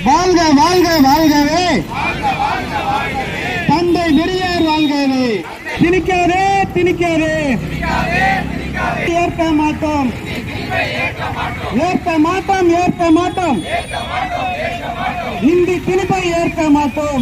வாழ்க வாழ்க வாழ்கவே தந்தை பெரியார் வாழ்கவே திணிக்காதே திணிக்காதே ஏற்க மாட்டோம் ஏற்க மாட்டோம் ஏற்க மாட்டோம் இந்தி திணிப்பை ஏற்க மாட்டோம்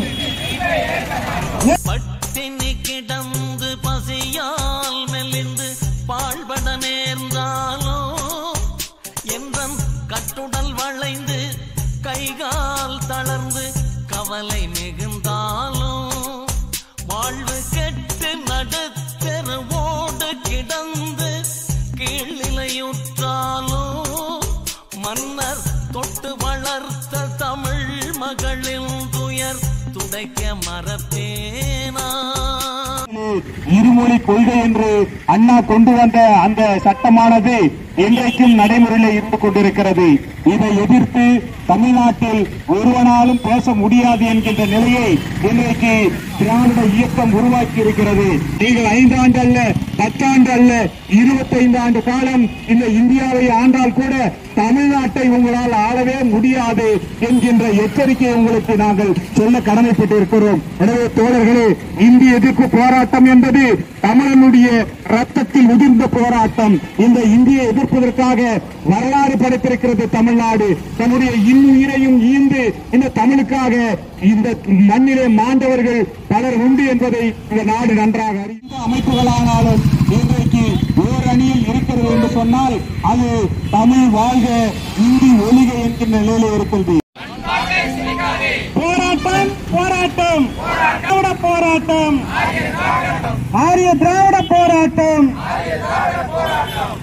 பட்டினி கிடந்து பசியால் மெலிந்து பாழ்பட நேர்ந்தாலோ என்றன் கட்டுடல் வளைந்து கைகால் தளர்ந்து கவலை மிகுந்தாலோ வாழ்வு கெட்டு நடுத்தெருவோடு கிடந்து கீழ்நிலையுற்றாலோ மன்னர் தொட்டு வளர்த்த தமிழ் மகளின் துயர் துடைக்க மறப்பேனா இருமொழி கொள்கை என்று அண்ணா கொண்டு வந்த அந்த சட்டமானது இன்றைக்கும் நடைமுறையில் இருந்து கொண்டிருக்கிறது இதை எதிர்த்து தமிழ்நாட்டில் ஒருவனாலும் பேச முடியாது என்கின்ற நிலையை இன்றைக்கு திராவிட இயக்கம் உருவாக்கி இருக்கிறது நீங்கள் ஐந்தாண்டு அல்ல பத்தாண்டு அல்ல இருபத்தைந்து ஆண்டு காலம் இந்த இந்தியாவை ஆண்டால் கூட தமிழ்நாட்டை உங்களால் ஆளவே முடியாது என்கின்ற எச்சரிக்கையை உங்களுக்கு நாங்கள் சொல்ல கடமைப்பட்டு இருக்கிறோம் எனவே தோழர்களே இந்திய எதிர்ப்பு போராட்டம் என்பது தமிழனுடைய ரத்தத்தில் உதிர்ந்த போராட்டம் இந்த இந்தியை எதிர்ப்பதற்காக வரலாறு படைத்திருக்கிறது தமிழ்நாடு தன்னுடைய இன்னுயிரையும் ஈந்து இந்த தமிழுக்காக இந்த மண்ணிலே மாண்டவர்கள் பலர் உண்டு என்பதை இந்த நாடு நன்றாக அறிந்த அமைப்புகளானாலும் இன்றைக்கு ஓர் அணியில் இருக்கிறது என்று சொன்னால் அது தமிழ் வாழ்க இந்தி ஒளிக என்கின்ற நிலையில் இருக்கிறது போராட்டம் போராட்டம் திராவிட போராட்டம் ஆரிய திராவிட போராட்டம்